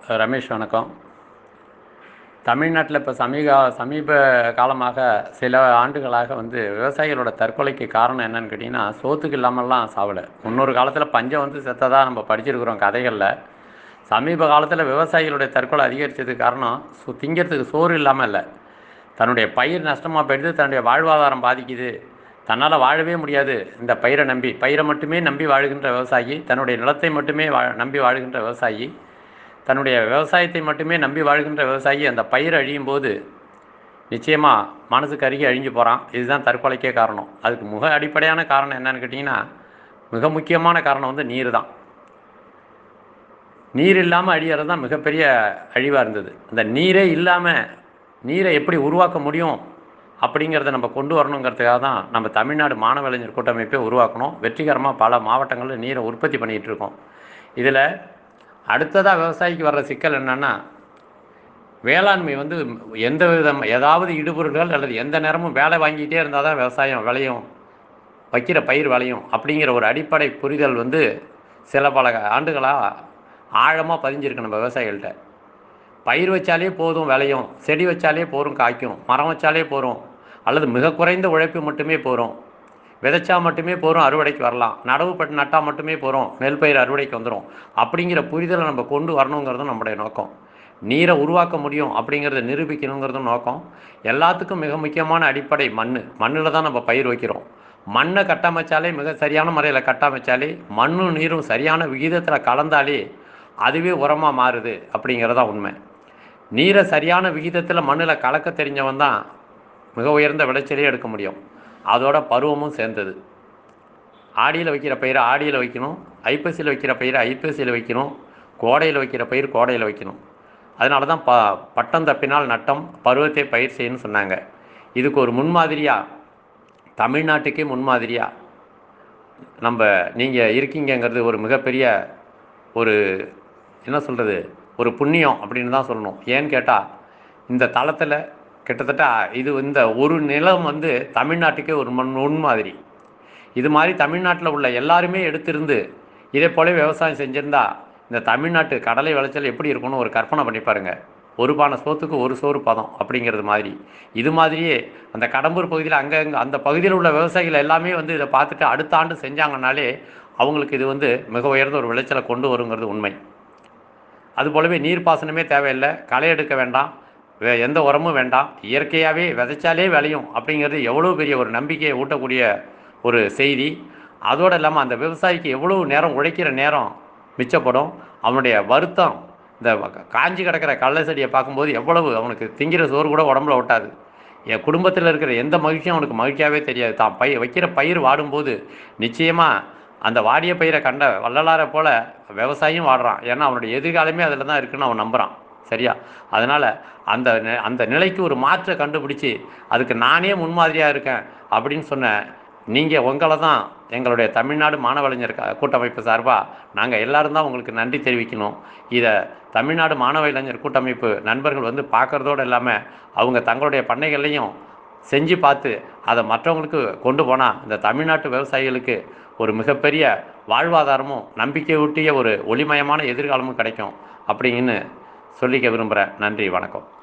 ரமேஷ் வணக்கம் தமிழ்நாட்டில் இப்போ சமீக சமீப காலமாக சில ஆண்டுகளாக வந்து விவசாயிகளோட தற்கொலைக்கு காரணம் என்னன்னு கேட்டிங்கன்னா சோத்துக்கு இல்லாமல்லாம் சாவலை முன்னொரு காலத்தில் பஞ்சம் வந்து செத்ததாக நம்ம படிச்சிருக்கிறோம் கதைகளில் சமீப காலத்தில் விவசாயிகளுடைய தற்கொலை அதிகரித்ததுக்கு காரணம் சு திங்கிறதுக்கு சோறு இல்லாமல் இல்லை தன்னுடைய பயிர் நஷ்டமாக போயிடுது தன்னுடைய வாழ்வாதாரம் பாதிக்குது தன்னால் வாழவே முடியாது இந்த பயிரை நம்பி பயிரை மட்டுமே நம்பி வாழுகின்ற விவசாயி தன்னுடைய நிலத்தை மட்டுமே வா நம்பி வாழுகின்ற விவசாயி தன்னுடைய விவசாயத்தை மட்டுமே நம்பி வாழ்கின்ற விவசாயி அந்த பயிர் அழியும் போது நிச்சயமாக மனசு கருகி அழிஞ்சு போகிறான் இதுதான் தற்கொலைக்கே காரணம் அதுக்கு மிக அடிப்படையான காரணம் என்னன்னு கேட்டிங்கன்னா மிக முக்கியமான காரணம் வந்து நீர் தான் நீர் இல்லாமல் அழியறது தான் மிகப்பெரிய அழிவாக இருந்தது அந்த நீரே இல்லாமல் நீரை எப்படி உருவாக்க முடியும் அப்படிங்கிறத நம்ம கொண்டு வரணுங்கிறதுக்காக தான் நம்ம தமிழ்நாடு மாணவ இளைஞர் கூட்டமைப்பை உருவாக்கணும் வெற்றிகரமாக பல மாவட்டங்களில் நீரை உற்பத்தி பண்ணிகிட்டு இருக்கோம் இதில் அடுத்ததாக விவசாயிக்கு வர்ற சிக்கல் என்னென்னா வேளாண்மை வந்து எந்த விதம் ஏதாவது இடுபொருட்கள் அல்லது எந்த நேரமும் வேலை வாங்கிட்டே இருந்தால் தான் விவசாயம் விளையும் வைக்கிற பயிர் விளையும் அப்படிங்கிற ஒரு அடிப்படை புரிதல் வந்து சில பல ஆண்டுகளாக ஆழமாக பதிஞ்சிருக்கு நம்ம விவசாயிகள்கிட்ட பயிர் வச்சாலே போதும் விளையும் செடி வச்சாலே போதும் காய்க்கும் மரம் வச்சாலே போதும் அல்லது மிக குறைந்த உழைப்பு மட்டுமே போகிறோம் விதைச்சா மட்டுமே போகிறோம் அறுவடைக்கு வரலாம் நடவு பட்டு நட்டால் மட்டுமே போகிறோம் நெல் பயிர் அறுவடைக்கு வந்துடும் அப்படிங்கிற புரிதலை நம்ம கொண்டு வரணுங்கிறதும் நம்முடைய நோக்கம் நீரை உருவாக்க முடியும் அப்படிங்கிறத நிரூபிக்கணுங்கிறதும் நோக்கம் எல்லாத்துக்கும் மிக முக்கியமான அடிப்படை மண் மண்ணில் தான் நம்ம பயிர் வைக்கிறோம் மண்ணை கட்டமைச்சாலே மிக சரியான முறையில் கட்டமைச்சாலே மண்ணும் நீரும் சரியான விகிதத்தில் கலந்தாலே அதுவே உரமாக மாறுது அப்படிங்கிறதான் உண்மை நீரை சரியான விகிதத்தில் மண்ணில் கலக்க தெரிஞ்சவன் தான் மிக உயர்ந்த விளைச்சலே எடுக்க முடியும் அதோட பருவமும் சேர்ந்தது ஆடியில் வைக்கிற பயிரை ஆடியில் வைக்கணும் ஐப்பசியில் வைக்கிற பயிரை ஐப்பசியில் வைக்கணும் கோடையில் வைக்கிற பயிர் கோடையில் வைக்கணும் அதனால தான் ப பட்டம் தப்பினால் நட்டம் பருவத்தை பயிர் செய்யணும்னு சொன்னாங்க இதுக்கு ஒரு முன்மாதிரியாக தமிழ்நாட்டுக்கே முன்மாதிரியாக நம்ம நீங்கள் இருக்கீங்கங்கிறது ஒரு மிகப்பெரிய ஒரு என்ன சொல்கிறது ஒரு புண்ணியம் அப்படின்னு தான் சொல்லணும் ஏன்னு கேட்டால் இந்த தளத்தில் கிட்டத்தட்ட இது இந்த ஒரு நிலம் வந்து தமிழ்நாட்டுக்கே ஒரு மண் முன்மாதிரி இது மாதிரி தமிழ்நாட்டில் உள்ள எல்லாருமே எடுத்திருந்து இதே போல விவசாயம் செஞ்சுருந்தா இந்த தமிழ்நாட்டு கடலை விளைச்சல் எப்படி இருக்கும்னு ஒரு கற்பனை பண்ணி பாருங்க ஒரு பானை சோத்துக்கு ஒரு சோறு பதம் அப்படிங்கிறது மாதிரி இது மாதிரியே அந்த கடம்பூர் பகுதியில் அங்கே அந்த பகுதியில் உள்ள விவசாயிகள் எல்லாமே வந்து இதை பார்த்துட்டு அடுத்த ஆண்டு செஞ்சாங்கனாலே அவங்களுக்கு இது வந்து மிக உயர்ந்த ஒரு விளைச்சலை கொண்டு வருங்கிறது உண்மை அது போலவே நீர்ப்பாசனமே தேவையில்லை களை எடுக்க வேண்டாம் வே- எந்த உரமும் வேண்டாம் இயற்கையாகவே விதைச்சாலே விளையும் அப்படிங்கிறது எவ்வளோ பெரிய ஒரு நம்பிக்கையை ஊட்டக்கூடிய ஒரு செய்தி அதோடு இல்லாமல் அந்த விவசாயிக்கு எவ்வளோ நேரம் உழைக்கிற நேரம் மிச்சப்படும் அவனுடைய வருத்தம் இந்த கா- காஞ்சி கிடக்கிற கடலை செடியை பார்க்கும்போது எவ்வளவு அவனுக்கு திங்கிற சோறு கூட உடம்புல ஒட்டாது என் குடும்பத்தில் இருக்கிற எந்த மகிழ்ச்சியும் அவனுக்கு மகிழ்ச்சியாகவே தெரியாது தான் பயிர் வைக்கிற பயிர் வாடும்போது நிச்சயமாக அந்த வாடிய பயிரை கண்ட வள்ளலாரை போல விவசாயியும் வாடுறான் ஏன்னா அவனுடைய எதிர்காலமே அதில் தான் இருக்குன்னு அவன் நம்புகிறான் சரியா அதனால் அந்த நி- அந்த நிலைக்கு ஒரு மாற்றை கண்டுபிடிச்சி அதுக்கு நானே முன்மாதிரியாக இருக்கேன் அப்படின்னு சொன்ன நீங்கள் உங்களை தான் எங்களுடைய தமிழ்நாடு மாணவலைஞர் க- கூட்டமைப்பு சார்பாக நாங்கள் எல்லாரும் தான் உங்களுக்கு நன்றி தெரிவிக்கணும் இதை தமிழ்நாடு மாணவ இளைஞர் கூட்டமைப்பு நண்பர்கள் வந்து பார்க்குறதோடு இல்லாமல் அவங்க தங்களுடைய பண்ணைகள்லையும் செஞ்சு பார்த்து அதை மற்றவங்களுக்கு கொண்டு போனால் இந்த தமிழ்நாட்டு விவசாயிகளுக்கு ஒரு மிகப்பெரிய வாழ்வாதாரமும் நம்பிக்கை ஊட்டிய ஒரு ஒளிமயமான எதிர்காலமும் கிடைக்கும் அப்படிங்கன்னு சொல்லிக்க விரும்புகிறேன் நன்றி வணக்கம்